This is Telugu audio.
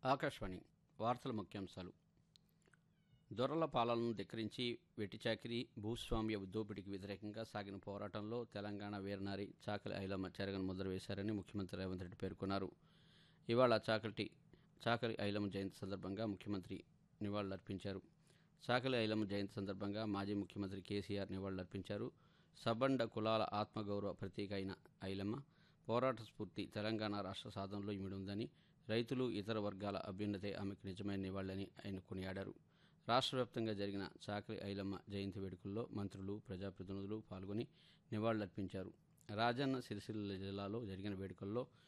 ఆకాశవాణి వార్తల ముఖ్యాంశాలు దొరల పాలనను ధిక్కరించి వెట్టిచాకిరి భూస్వామ్య దోపిడీకి వ్యతిరేకంగా సాగిన పోరాటంలో తెలంగాణ వీరనారి చాకలి ఐలమ్మ చెరగని ముద్ర వేశారని ముఖ్యమంత్రి రేవంత్ రెడ్డి పేర్కొన్నారు ఇవాళ చాకటి చాకలి ఐలమ్మ జయంతి సందర్భంగా ముఖ్యమంత్రి నివాళులర్పించారు చాకలి ఐలమ్మ జయంతి సందర్భంగా మాజీ ముఖ్యమంత్రి కేసీఆర్ నివాళులర్పించారు సబ్బండ కులాల ఆత్మగౌరవ ప్రతీక అయిన ఐలమ్మ పోరాట స్ఫూర్తి తెలంగాణ రాష్ట్ర సాధనలో ఇమిడి ఉందని రైతులు ఇతర వర్గాల అభ్యున్నతే ఆమెకు నిజమైన నివాళులని ఆయన కొనియాడారు రాష్ట్ర వ్యాప్తంగా జరిగిన చాకలి ఐలమ్మ జయంతి వేడుకల్లో మంత్రులు ప్రజాప్రతినిధులు పాల్గొని నివాళులర్పించారు రాజన్న సిరిసిల్ల జిల్లాలో జరిగిన వేడుకల్లో